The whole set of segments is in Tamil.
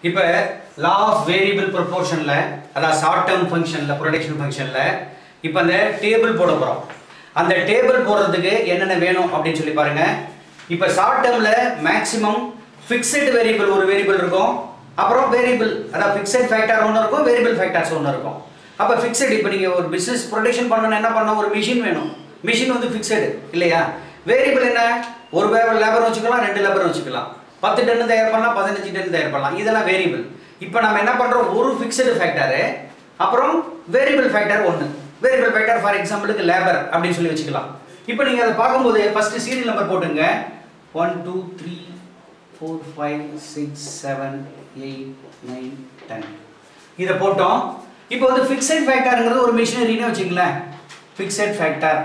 இப்போ லா ஆஃப் வேரியபிள் ப்ரொபோர்ஷனில் அதாவது ஷார்ட் டேர்ம் ஃபங்க்ஷனில் ப்ரொடக்ஷன் ஃபங்க்ஷனில் இப்போ அந்த டேபிள் போட போகிறோம் அந்த டேபிள் போடுறதுக்கு என்னென்ன வேணும் அப்படின்னு சொல்லி பாருங்க இப்போ ஷார்ட் டேர்மில் மேக்ஸிமம் ஃபிக்ஸட் வேரியபிள் ஒரு வேரியபிள் இருக்கும் அப்புறம் வேரியபிள் அதாவது ஃபிக்ஸட் ஃபேக்டர் ஒன்று இருக்கும் வேரியபிள் ஃபேக்டர்ஸ் ஒன்று இருக்கும் அப்போ ஃபிக்ஸட் இப்போ நீங்கள் ஒரு பிஸ்னஸ் ப்ரொடக்ஷன் பண்ணணும் என்ன பண்ணணும் ஒரு மிஷின் வேணும் மிஷின் வந்து ஃபிக்ஸடு இல்லையா வேரியபிள் என்ன ஒரு லேபர் வச்சுக்கலாம் ரெண்டு லேபர் வச்சுக்கலாம் பத்து டன்னு தயார் பண்ணலாம் பதினஞ்சு டன் தயார் பண்ணலாம் இதெல்லாம் வேரியபிள் இப்போ நம்ம என்ன பண்ணுறோம் ஒரு ஃபிக்ஸடு ஃபேக்டரு அப்புறம் வேரியபிள் ஃபேக்டர் ஒன்று வேரியபிள் ஃபேக்டர் ஃபார் எக்ஸாம்பிளுக்கு லேபர் அப்படின்னு சொல்லி வச்சுக்கலாம் இப்போ நீங்கள் அதை பார்க்கும்போது ஃபஸ்ட்டு சீரியல் நம்பர் போட்டுங்க one two three four five six seven eight nine ten இதை போட்டோம் இப்போ வந்து ஃபிக்ஸட் ஃபேக்டருங்கிறது ஒரு மிஷினரின்னு வச்சுங்களேன் ஃபிக்ஸட் ஃபேக்டர்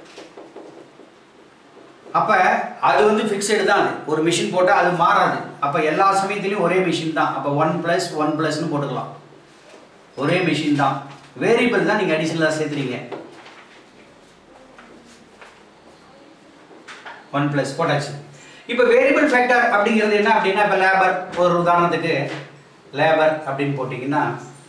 அப்போ அது வந்து ஃபிக்ஸடு தான் அது ஒரு மிஷின் போட்டால் அது மாறாது அப்போ எல்லா சமயத்துலையும் ஒரே மிஷின் தான் அப்போ ஒன் ப்ளஸ் ஒன் ப்ளஸ்னு போட்டுக்கலாம் ஒரே மிஷின் தான் வேரியபிள் தான் நீங்கள் அடிஷனலாக சேர்த்துறீங்க ஒன் ப்ளஸ் போட்டாச்சு இப்போ வேரியபிள் ஃபேக்டர் அப்படிங்கிறது என்ன அப்படின்னா இப்போ லேபர் ஒரு உதாரணத்துக்கு லேபர் அப்படின்னு போட்டிங்கன்னா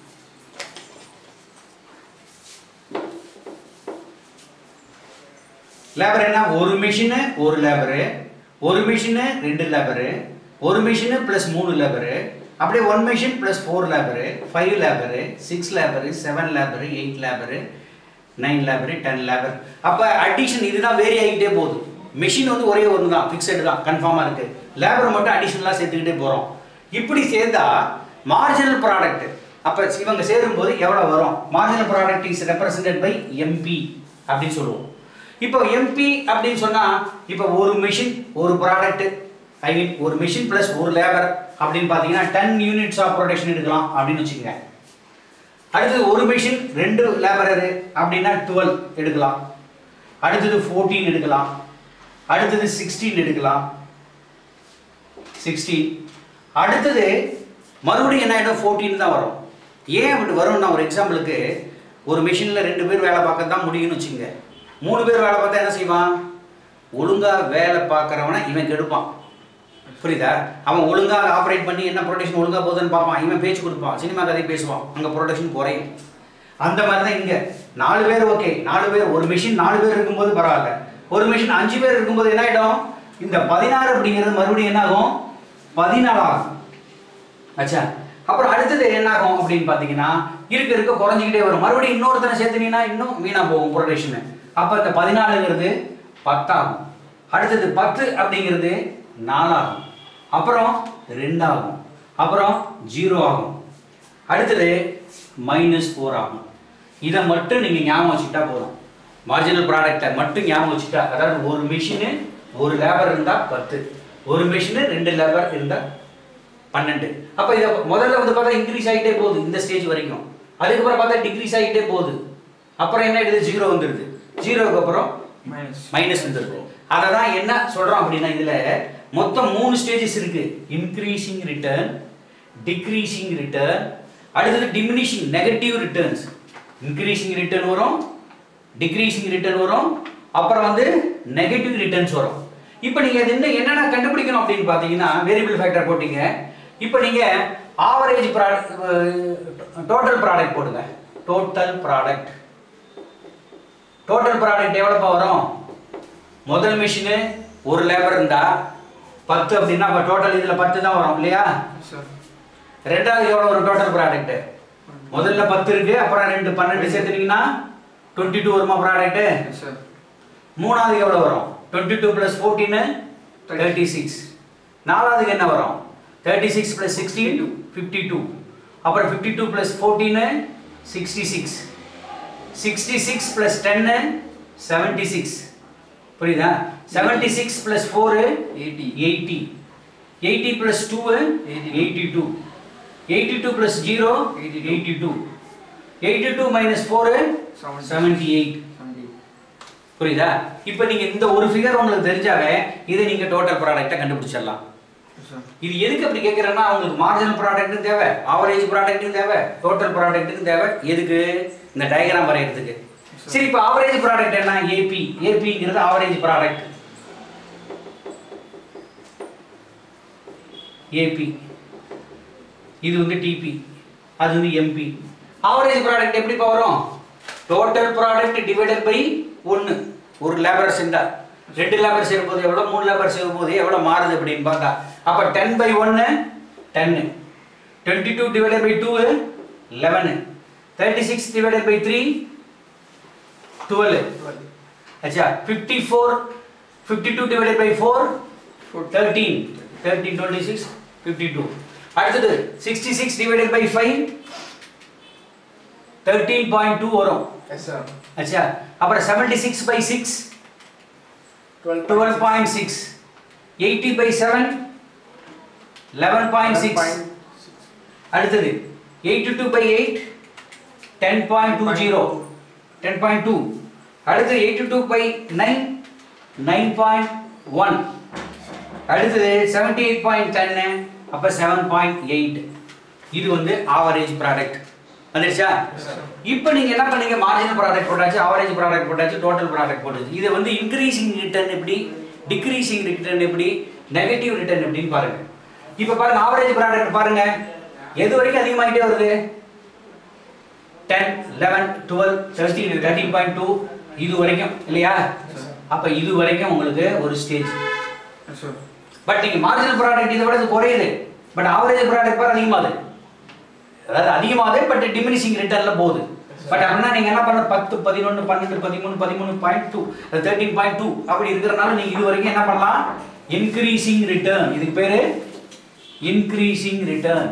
லேபர் என்ன ஒரு மிஷினு ஒரு லேபரு ஒரு மிஷினு ரெண்டு லேபரு ஒரு மிஷினு ப்ளஸ் மூணு லேபரு அப்படியே one machine plus four labour five labour six labour seven labour eight labour nine labour ten labour அப்போ அடிஷன் இதுதான் வேரி ஆகிட்டே போகுது மிஷின் வந்து ஒரே ஒன்று தான் ஃபிக்ஸடு தான் கன்ஃபார்மாக இருக்குது லேபர் மட்டும் அடிஷனலாக சேர்த்துக்கிட்டே போகிறோம் இப்படி சேர்ந்தா மார்ஜினல் ப்ராடக்ட் அப்போ இவங்க சேரும்போது எவ்வளோ வரும் marginal product is represented by MP அப்படின்னு சொல்லுவோம் இப்போ எம்பி அப்படின்னு சொன்னால் இப்போ ஒரு மிஷின் ஒரு ப்ராடக்ட் ஐ மீன் ஒரு மிஷின் ப்ளஸ் ஒரு லேபர் அப்படின்னு பார்த்தீங்கன்னா டென் யூனிட்ஸ் ஆஃப் ப்ரொடக்ஷன் எடுக்கலாம் அப்படின்னு வச்சுக்கோங்க அடுத்தது ஒரு மிஷின் ரெண்டு லேபரரு அப்படின்னா டுவெல் எடுக்கலாம் அடுத்தது ஃபோர்டீன் எடுக்கலாம் அடுத்தது சிக்ஸ்டீன் எடுக்கலாம் சிக்ஸ்டீன் அடுத்தது மறுபடியும் என்ன ஆகிடும் ஃபோர்டீன் தான் வரும் ஏன் அப்படி வரும்னா ஒரு எக்ஸாம்பிளுக்கு ஒரு மிஷினில் ரெண்டு பேர் வேலை பார்க்க தான் முடியும்னு வச்சுங்க மூணு பேர் வேலை பார்த்தா என்ன செய்வான் ஒழுங்காக வேலை பார்க்குறவனை இவன் கெடுப்பான் புரியுதா அவன் ஒழுங்காக ஆப்ரேட் பண்ணி என்ன ப்ரொடக்ஷன் ஒழுங்காக போகுதுன்னு பார்ப்பான் இவன் பேச்சு கொடுப்பான் சினிமா கதை பேசுவான் அங்கே ப்ரொடக்ஷன் குறையும் அந்த மாதிரி தான் இங்கே நாலு பேர் ஓகே நாலு பேர் ஒரு மிஷின் நாலு பேர் இருக்கும்போது பரவாயில்ல ஒரு மிஷின் அஞ்சு பேர் இருக்கும்போது என்ன ஆகிடும் இந்த பதினாறு அப்படிங்கிறது மறுபடியும் என்ன ஆகும் பதினாலு ஆகும் ஆச்சா அப்புறம் அடுத்தது என்ன ஆகும் அப்படின்னு பார்த்தீங்கன்னா இருக்க இருக்க குறைஞ்சிக்கிட்டே வரும் மறுபடியும் இன்னொருத்தனை சேர்த்துனீங்கன்னா இன்னும் வீணாக போகும் ப்ரொடக்ஷனு அப்போ இந்த பதினாலுங்கிறது பத்தாகும் அடுத்தது பத்து அப்படிங்கிறது நாலாகும் அப்புறம் ரெண்டாகும் அப்புறம் ஜீரோ ஆகும் அடுத்தது மைனஸ் ஃபோர் ஆகும் இதை மட்டும் நீங்கள் ஞாபகம் வச்சுக்கிட்டா போதும் மார்ஜினல் ப்ராடக்டை மட்டும் ஞாபகம் வச்சுட்டா அதாவது ஒரு மிஷினு ஒரு லேபர் இருந்தால் பத்து ஒரு மிஷினு ரெண்டு லேபர் இருந்தால் பன்னெண்டு அப்போ இதை முதல்ல வந்து பார்த்தா இன்க்ரீஸ் ஆகிட்டே போகுது இந்த ஸ்டேஜ் வரைக்கும் அதுக்கப்புறம் பார்த்தா டிக்ரீஸ் ஆகிட்டே போகுது அப்புறம் என்ன ஆயிடுது ஜீரோ வந்துடுது ஜீரோவுக்கு அப்புறம் மைனஸ் மைனஸ் வந்துருது அதை தான் என்ன சொல்கிறோம் அப்படின்னா இதில் மொத்தம் மூணு ஸ்டேஜஸ் இருக்கு இன்க்ரீசிங் ரிட்டர்ன் டிக்ரீசிங் ரிட்டர்ன் அடுத்தது diminishing negative returns increasing return வரும் டிக்ரீசிங் ரிட்டர்ன் வரும் அப்புறம் வந்து நெகட்டிவ் ரிட்டர்ன்ஸ் வரும் இப்போ நீங்கள் அது என்ன என்னென்ன கண்டுபிடிக்கணும் அப்படின்னு பார்த்தீங்கன்னா வேரியபிள் ஃபேக்டர் போட்டீங்க இப்போ நீங்கள் ஆவரேஜ் ப்ராடக்ட் டோட்டல் ப்ராடக்ட் போடுங்க டோட்டல் ப்ராடக்ட் டோட்டல் ப்ராடக்ட் எவ்வளோப்பா வரும் முதல் மிஷினு ஒரு லேபர் இருந்தா பத்து அப்படின்னா அப்போ டோட்டல் இதில் பத்து தான் வரும் இல்லையா சார் ரெண்டாவது எவ்வளோ வரும் டோட்டல் ப்ராடக்ட் முதல்ல பத்து இருக்கு அப்புறம் ரெண்டு பன்னெண்டு சேர்த்துனீங்கன்னா டுவெண்ட்டி டூ வருமா ப்ராடக்ட்டு சார் மூணாவது எவ்வளோ வரும் twenty two plus fourteen thirty six நாலாவதுக்கு என்ன வரும் thirty six plus sixteen fifty two அப்புறம் fifty two plus fourteen sixty six sixty six plus ten seventy six புரியுதா seventy six plus four eighty eighty eighty plus two eighty two eighty two plus zero 82. Eighty two eighty two minus four seventy seventy eight seventy புரியுதா இப்போ நீங்கள் இந்த ஒரு ஃபிகர் உங்களுக்கு தெரிஞ்சாவே இதை நீங்கள் டோட்டல் ப்ராடக்ட்டை கண்டுபிடிச்சிடலாம் சார் இது எதுக்கு அப்படி கேட்குறேன்னா உங்களுக்கு மார்ஜினல் ப்ராடக்ட்டும் தேவை ஆவரேஜ் ப்ராடக்ட்டும் தேவை டோட்டல் ப்ராடக்ட்டுக்கும் தேவை எதுக்கு இந்த டயக்ராம் வரைகிறதுக்கு சரி இப்போ ஆவரேஜ் ப்ராடக்ட் என்ன ஏபி ஏபிங்கிறது ஆவரேஜ் ப்ராடக்ட் ஏபி இது வந்து டிபி அது வந்து எம்பி ஆவரேஜ் ப்ராடக்ட் எப்படிப்பா வரும் டோட்டல் ப்ராடக்ட் டிவைடட் பை ஒன்று ஒரு லேபர் செஞ்சா ரெண்டு லேபர் சேரும்போது எவ்வளோ மூணு லேபர் சேரும்போது எவ்வளோ மாறுது அப்படின்னு பார்த்தா அப்போ டென் பை ஒன்று ten twenty two divided by two eleven thirty six divided by three twelve अच्छा 54 52 divided by 4 13 13 26 52 அடுத்தது 66 divided by 5 13.2 வரும் எஸ் சார் अच्छा அப்புறம் 76 by 6 டுவெல் 12.6 80 by 7 11.6 அடுத்தது 82 by 8 10.20 10.2 அடுத்தது 82 by 9 9.1 அடுத்தது 78.10 அப்ப 7.8 இது வந்து ஆவரேஜ் ப்ராடக்ட் வந்துருச்சா இப்போ நீங்க என்ன பண்ணீங்க மார்ஜினல் ப்ராடக்ட் போட்டாச்சு ஆவரேஜ் ப்ராடக்ட் போட்டாச்சு டோட்டல் ப்ராடக்ட் போட்டாச்சு இது வந்து இன்க்ரீசிங் ரிட்டர்ன் எப்படி டிக்ரீசிங் ரிட்டர்ன் எப்படி நெகட்டிவ் ரிட்டர்ன் எப்படின்னு பாருங்க இப்போ பாருங்க ஆவரேஜ் ப்ராடக்ட் பாருங்க எது வரைக்கும் அதிகமாகிட்டே வருது ten eleven twelve thirteen thirteen point two இது வரைக்கும் இல்லையா அப்போ இது வரைக்கும் உங்களுக்கு ஒரு ஸ்டேஜ் எஸ் சார் பட் நீங்க மார்ஜினல் ப்ராடக்ட் இதை விட இது குறையுது பட் ஆவரேஜ் ப்ராடக்ட் பாரு அதிகமாகுது அதாவது அதிகமாகுது பட் டிமினிஷிங் ரிட்டர்ன்ல போகுது பட் அப்படின்னா நீங்க என்ன பண்ண பத்து பதினொன்று பன்னெண்டு பதிமூணு பதிமூணு point two thirteen point two அப்படி இருக்கிறனால நீங்க இது வரைக்கும் என்ன பண்ணலாம் இன்க்ரீசிங் ரிட்டர்ன் இதுக்கு பேரு இன்க்ரீசிங் ரிட்டர்ன்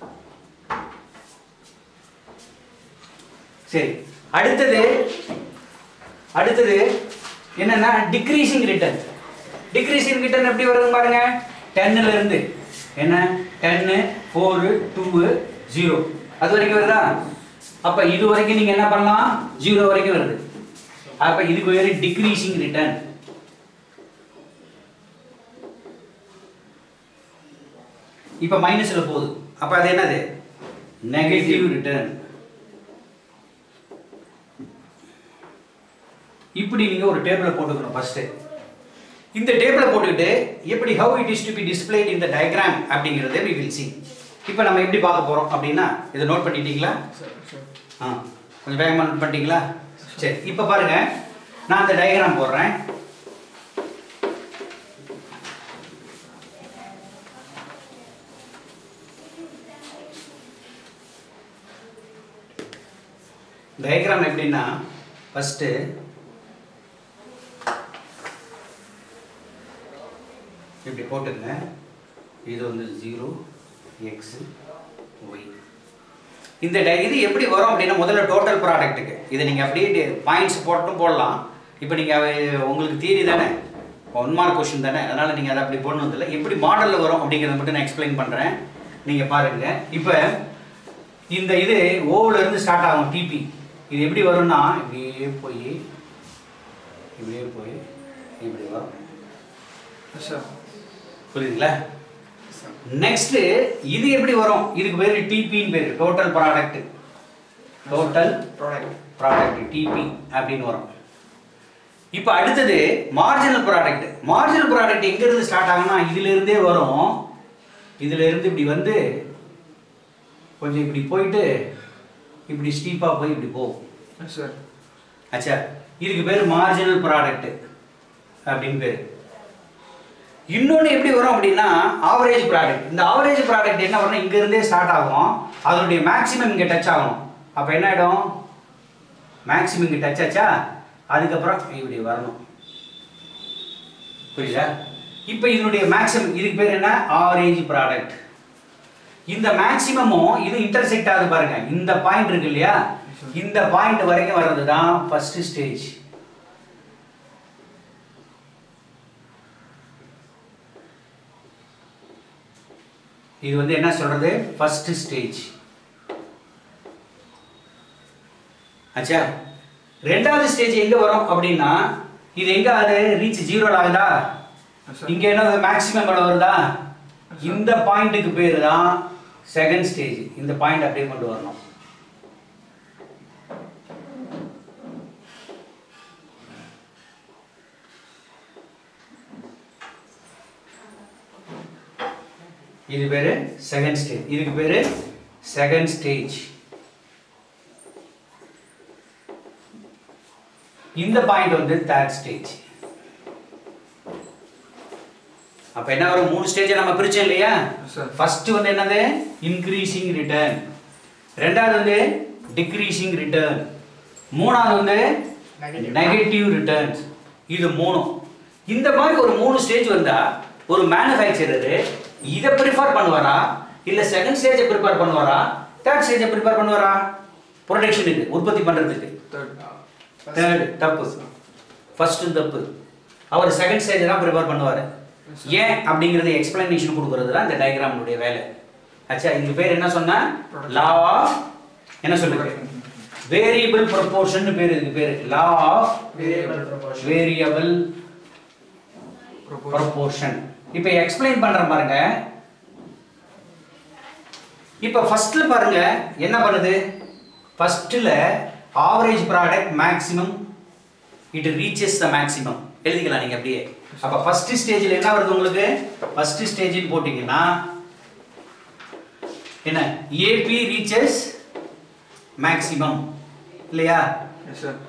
சரி அடுத்தது அடுத்தது என்னன்னா டிக்ரீசிங் ரிட்டர்ன் டிக்ரீசிங் ரிட்டர்ன் எப்படி வருது பாருங்க டென்னுல இருந்து என்ன டென்னு ஃபோரு டூ ஜீரோ அது வரைக்கும் வருதா அப்ப இது வரைக்கும் நீங்க என்ன பண்ணலாம் ஜீரோ வரைக்கும் வருது அப்ப இதுக்கு பேரு டிக்ரீசிங் ரிட்டர்ன் இப்ப மைனஸ்ல போகுது அப்ப அது என்னது நெகட்டிவ் ரிட்டர்ன் இப்படி நீங்க ஒரு டேபிளை போட்டுக்கணும் ஃபர்ஸ்ட் இந்த டேபிளை போட்டுக்கிட்டு எப்படி how it is to be displayed இந்த டயக்ராம் அப்படிங்கிறத we will see இப்போ நம்ம எப்படி பார்க்க போறோம் அப்படின்னா இதை நோட் பண்ணிட்டீங்களா சார் சார் ஆ கொஞ்சம் வேகமாக நோட் பண்ணிட்டீங்களா சரி இப்போ பாருங்க நான் அந்த டயக்ராம் போடுறேன் டயக்ராம் எப்படின்னா ஃபஸ்ட்டு இப்படி போட்டுங்க இது வந்து ஜீரோ எக்ஸ் ஒய் இந்த டை இது எப்படி வரும் அப்படின்னா முதல்ல டோட்டல் ப்ராடக்ட்டுக்கு இதை நீங்கள் அப்படியே பாயிண்ட்ஸ் போட்டும் போடலாம் இப்போ நீங்கள் உங்களுக்கு தியரி தானே ஒன் மார்க் கொஷின் தானே அதனால் நீங்கள் அதை அப்படி போடணுதில்ல எப்படி மாடலில் வரும் அப்படிங்கிறத மட்டும் நான் எக்ஸ்பிளைன் பண்ணுறேன் நீங்கள் பாருங்கள் இப்போ இந்த இது ஓவில் இருந்து ஸ்டார்ட் ஆகும் டிபி இது எப்படி வரும்னா இப்படியே போய் இப்படியே போய் இப்படி வரும் எஸ் சார் புரியுதுங்களா சார் நெக்ஸ்ட் இது எப்படி வரும் இதுக்கு பேர் டிபின்னு பேர் total product total product product TP அப்படின்னு வரும் இப்போ அடுத்தது மார்ஜினல் ப்ராடக்ட் மார்ஜினல் ப்ராடக்ட் எங்க இருந்து ஸ்டார்ட் ஆகும்னா இதுல இருந்தே வரும் இதுல இருந்து இப்படி வந்து கொஞ்சம் இப்படி போயிட்டு இப்படி ஸ்டீப்பா போய் இப்படி போகும் எஸ் சார் அச்சா இதுக்கு பேர் மார்ஜினல் ப்ராடக்ட் அப்படின்னு பேர் இன்னொன்று எப்படி வரும் அப்படின்னா ஆவரேஜ் ப்ராடக்ட் இந்த ஆவரேஜ் ப்ராடக்ட் என்ன வரும் இங்க இருந்தே ஸ்டார்ட் ஆகும் அதனுடைய மேக்ஸிமம் இங்கே டச் ஆகும் அப்போ என்ன ஆகிடும் மேக்ஸிமம் இங்கே டச் ஆச்சா அதுக்கப்புறம் இப்படி வரணும் புரியுதா இப்போ இதனுடைய மேக்ஸிமம் இதுக்கு பேர் என்ன ஆவரேஜ் ப்ராடக்ட் இந்த மேக்ஸிமமும் இது இன்டர்செக்ட் ஆகுது பாருங்க இந்த பாயிண்ட் இருக்கு இல்லையா இந்த பாயிண்ட் வரைக்கும் வர்றது தான் ஃபர்ஸ்ட் ஸ்டேஜ் இது வந்து என்ன சொல்றது ஃபர்ஸ்ட் ஸ்டேஜ் ஆச்சா ரெண்டாவது ஸ்டேஜ் எங்க வரும் அப்படின்னா இது எங்க அது ரீச் ஜீரோ ஆகுதா எஸ் சார் இங்க என்ன மேக்ஸிமம் எவ்வளவு வருதா இந்த பாயிண்ட்டுக்கு பேர் தான் செகண்ட் ஸ்டேஜ் இந்த பாயிண்ட் அப்படியே கொண்டு வரணும் இது பேரு செகண்ட் ஸ்டேஜ் இதுக்கு பேரு செகண்ட் ஸ்டேஜ் இந்த பாயிண்ட் வந்து தேர்ட் ஸ்டேஜ் அப்ப என்ன வரும் மூணு ஸ்டேஜ் நம்ம பிரிச்சோம் இல்லையா Sir. ஃபர்ஸ்ட் வந்து என்னது இன்க்ரீசிங் ரிட்டர்ன் ரெண்டாவது வந்து டிக்ரீசிங் ரிட்டர்ன் மூணாவது வந்து நெகட்டிவ் ரிட்டர்ன்ஸ் இது மூணும் இந்த மாதிரி ஒரு மூணு ஸ்டேஜ் வந்தா ஒரு மேனுஃபேக்சரர் இதை ப்ரிஃபர் பண்ணுவாரா இல்ல செகண்ட் ஸ்டேஜை ப்ரிப்பேர் பண்ணுவாரா தேர்ட் ஸ்டேஜை ப்ரிப்பேர் பண்ணுவாரா ப்ரொடக்ஷனுக்கு உற்பத்தி பண்றதுக்கு தேர்ட் தேர்ட் தப்பு ஃபர்ஸ்ட் தப்பு அவர் செகண்ட் ஸ்டேஜ் தான் ப்ரிப்பேர் பண்ணுவார் ஏன் அப்படிங்கறது எக்ஸ்பிளனேஷன் கொடுக்கறது தான் இந்த டயக்ராமுடைய வேலை ஆச்சா இதுக்கு பேர் என்ன சொன்னா லா ஆஃப் என்ன சொல்லுங்க வேரியபிள் ப்ரொபோர்ஷன் பேர் இதுக்கு பேர் law of Variable proportion. Variable propose proportion இப்போ எக்ஸ்பிளைன் பண்றேன் பாருங்க இப்போ ஃபர்ஸ்ட்ல பாருங்க என்ன பண்ணுது ஃபர்ஸ்ட்ல average product maximum it reaches the maximum எழுதிக்கலாம் நீங்க அப்படியே அப்ப ஃபர்ஸ்ட் ஸ்டேஜ்ல என்ன வருது உங்களுக்கு ஃபர்ஸ்ட் ஸ்டேஜ்னு போட்டீங்கன்னா என்ன ஏபி ரீச்சஸ் மேக்ஸிமம் இல்லையா எஸ் சார்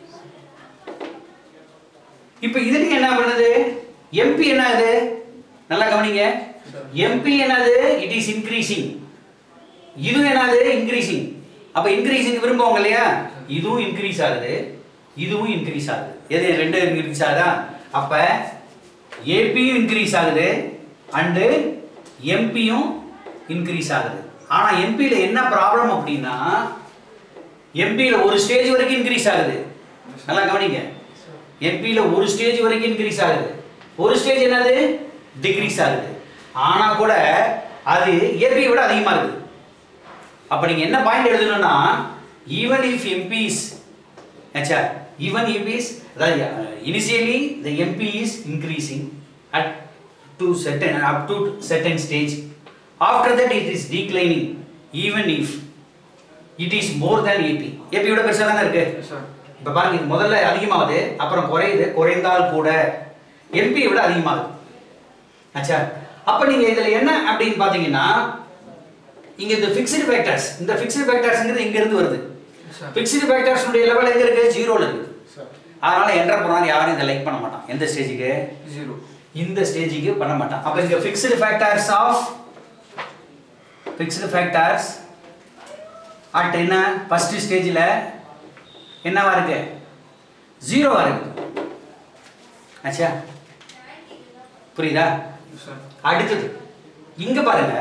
இப்போ இதுக்கு என்ன பண்ணுது எம்பி என்ன அது நல்லா கவனிங்க எம்பி என்னது இட் இஸ் இன்க்ரீசிங் இது என்னது இன்க்ரீசிங் அப்ப இன்க்ரீசிங் விரும்புவாங்க இல்லையா இதுவும் இன்க்ரீஸ் ஆகுது இதுவும் இன்க்ரீஸ் ஆகுது எது ரெண்டு இன்க்ரீஸ் ஆகுதா அப்ப ஏபியும் இன்க்ரீஸ் ஆகுது அண்டு எம்பியும் இன்க்ரீஸ் ஆகுது ஆனா எம்பியில் என்ன ப்ராப்ளம் அப்படின்னா எம்பியில் ஒரு ஸ்டேஜ் வரைக்கும் இன்க்ரீஸ் ஆகுது நல்லா கவனிங்க எம்பியில் ஒரு ஸ்டேஜ் வரைக்கும் இன்க்ரீஸ் ஆகுது ஒரு ஸ்டேஜ் என்னது டிக்ரீஸ் ஆகுது ஆனா கூட அது ஏபியை விட அதிகமா இருக்குது அப்ப நீங்க என்ன பாயிண்ட் எழுதணும்னா ஈவன் இஃப் எம்பிஸ் ஆச்சா ஈவன் எம்பிஸ் அதாவது initially the MP is increasing at to certain up to certain stage after that it is declining even if it is more than AP AP விட பெருசா தானே இருக்கு எஸ் சார் இப்ப பாருங்க இது முதல்ல அதிகமாகுது அப்புறம் குறையுது குறைந்தால் கூட எம்பி விட அதிகமாகுது ஆச்சா அப்ப நீங்க இதுல என்ன அப்படின்னு பாத்தீங்கன்னா இங்க இந்த ஃபிக்ஸ்டு ஃபேக்டர்ஸ் இந்த ஃபிக்ஸ்டு ஃபேக்டர்ஸ்ங்கிறது இங்க இருந்து வருது எஸ் சார் ஃபிக்ஸ்டு ஃபேக்டர்ஸ்னுடைய லெவல் எங்க இருக்கு ஜீரோல இருக்கு Sir. அதனால என்டர் பண்ணாலும் யாரும் இதை லைக் பண்ண மாட்டான் எந்த ஸ்டேஜுக்கு ஜீரோ இந்த ஸ்டேஜுக்கு பண்ண மாட்டான் அப்ப இங்க fixed factors of fixed factors at என்ன ஃபர்ஸ்ட் ஸ்டேஜில் என்னவா இருக்கு ஜீரோவா இருக்கு ஆச்சா புரியுதா எஸ் சார் அடுத்தது இங்க பாருங்க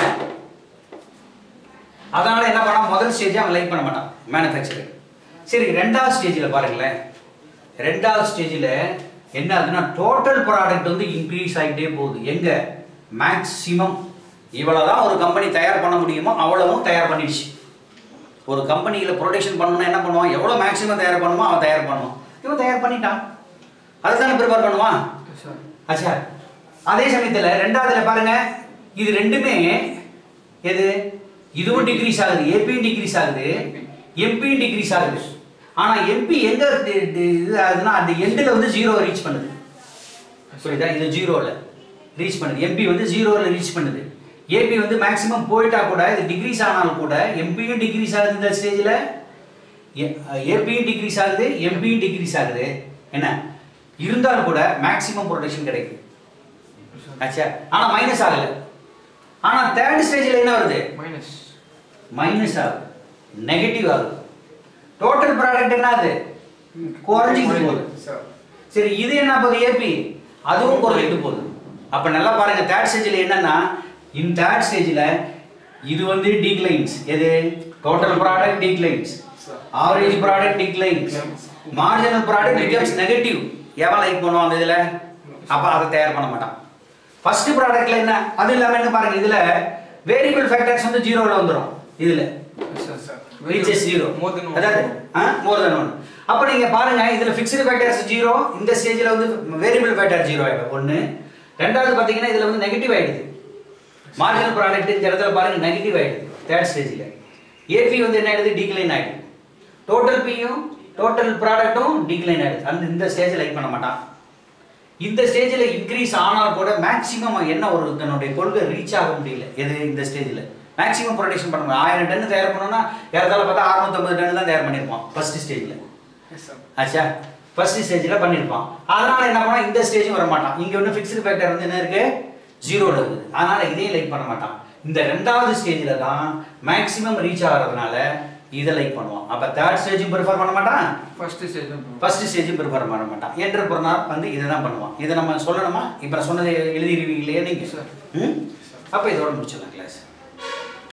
அதனால என்ன பண்ணா முதல் ஸ்டேஜ் அவன் லைக் பண்ண மாட்டான் மேனுஃபேக்சரிங் சரி ரெண்டாவது ஸ்டேஜில் பாருங்களேன் ரெண்டாவது ஸ்டேஜில் என்ன ஆகுதுன்னா டோட்டல் ப்ராடக்ட் வந்து இன்க்ரீஸ் ஆகிட்டே போகுது எங்க மேக்ஸிமம் இவ்வளவுதான் ஒரு கம்பெனி தயார் பண்ண முடியுமோ அவ்வளவும் தயார் பண்ணிடுச்சு ஒரு கம்பெனியில் ப்ரொடக்ஷன் பண்ணணும்னா என்ன பண்ணுவான் எவ்வளோ மேக்ஸிமம் தயார் பண்ணுமோ அவன் தயார் பண்ணுவான் இவன் தயார் பண்ணிட்டான் அதை தானே ப்ரிப்பேர் பண்ணுவான் எஸ் சார் ஆச்சா அதே சமயத்துல ரெண்டாவதுல பாருங்க இது ரெண்டுமே எது இதுவும் டிக்ரீஸ் ஆகுது ஏபியும் டிக்ரீஸ் ஆகுது எம்பியும் டிக்ரீஸ் ஆகுது ஆனா எம்பி எங்க டி- டி- இது ஆகுதுன்னா அந்த எண்டில் வந்து ஜீரோ ரீச் பண்ணுது புரியுதா இது ஜீரோல ரீச் பண்ணுது எம்பி வந்து ஜீரோல ரீச் பண்ணுது ஏபி வந்து மேக்ஸிமம் போயிட்டா கூட இது டிக்ரீஸ் ஆனாலும் கூட எம்பியும் டிக்ரீஸ் ஆகுது இந்த ஸ்டேஜில் ஏபியும் டிக்ரீஸ் ஆகுது எம்பியும் டிக்ரீஸ் ஆகுது என்ன இருந்தாலும் கூட மேக்ஸிமம் ப்ரொடக்ஷன் கிடைக்குது ஆச்சா ஆனா மைனஸ் ஆகல ஆனா தேர்ட் ஸ்டேஜ்ல என்ன வருது மைனஸ் மைனஸ் ஆகுது நெகட்டிவ் ஆகுது டோட்டல் ப்ராடக்ட் என்ன ஆகுது குறைஞ்சிக்கிட்டு போகுது Sir. சரி இது என்ன போகுது ஏபி அதுவும் குறைஞ்சிட்டு போகுது அப்ப நல்லா பாருங்க தேர்ட் ஸ்டேஜ்ல என்னன்னா இன் தேர்ட் ஸ்டேஜ்ல இது வந்து டிக்ளைன்ஸ் எது total product declines Sir. Average product declines marginal product becomes negative எவன் லைக் பண்ணுவான் அந்த இதுல அப்ப அதை தயார் பண்ண மாட்டான் ஃபர்ஸ்ட் ப்ராடக்ட்ல என்ன அது இல்லாம என்ன பாருங்க இதுல வேரியபிள் ஃபேக்டர்ஸ் வந்து ஜீரோல வந்துரும் இதுல yes sir sir reaches zero more than அதாவது மோர் தென் ஒன் அப்ப நீங்க பாருங்க இதுல ஃபிக்ஸ்டு ஃபேக்டர்ஸ் ஜீரோ இந்த ஸ்டேஜ்ல வந்து வேரியபிள் ஃபேக்டர் ஜீரோ ஆயிடும் ஒண்ணு ரெண்டாவது பாத்தீங்கன்னா இதுல வந்து நெகட்டிவ் ஆயிடுது மார்ஜினல் ப்ராடக்ட் இந்த இடத்துல பாருங்க நெகட்டிவ் ஆயிடுது தேர்ட் ஸ்டேஜ்ல ஏபி வந்து என்ன ஆயிடுது டிக்ளைன் ஆயிடுது டோட்டல் பியும் டோட்டல் ப்ராடக்ட்டும் டிக்ளைன் ஆயிடுது அந்த இந்த ஸ்டேஜ் லைக் பண்ண மாட்டான் இந்த ஸ்டேஜில் இன்க்ரீஸ் ஆனால் கூட மேக்ஸிமம் என்ன ஒரு தன்னுடைய கொள்கை ரீச் ஆக முடியல எது இந்த ஸ்டேஜில் மேக்ஸிமம் ப்ரொடக்ஷன் பண்ண முடியும் ஆயிரம் டன் தயார் பண்ணோம்னா ஏறத்தால பார்த்தா அறுநூத்தம்பது டன் தான் தயார் பண்ணியிருப்பான் ஃபர்ஸ்ட் ஸ்டேஜில் எஸ் சார் ஆச்சா ஃபர்ஸ்ட் ஸ்டேஜில் பண்ணியிருப்பான் அதனால என்ன பண்ணா இந்த ஸ்டேஜும் வர மாட்டான் இங்கே ஒன்று ஃபிக்ஸ்டு ஃபேக்டர் வந்து என்ன இருக்கு ஜீரோவில் இருக்குது அதனால இதையும் லைக் பண்ண மாட்டான் இந்த ரெண்டாவது ஸ்டேஜில் தான் மேக்ஸிமம் ரீச் ஆகிறதுனால இதை லைக் பண்ணுவான் அப்போ தேர்ட் ஸ்டேஜும் ப்ரிஃபர் பண்ண மாட்டான் ஃபர்ஸ்ட் ஸ்டேஜ் ஃபர்ஸ்ட் ஸ்டேஜும் ப்ரிஃபர் பண்ண மாட்டான் என்டர்பிரனர் வந்து இதை தான் பண்ணுவான் இதை நம்ம சொல்லணுமா இப்போ நான் சொன்னதை எழுதிடுவீங்க இல்லையா நீங்கள் Sir. ம் அப்போ இதோட முடிச்சிடலாம்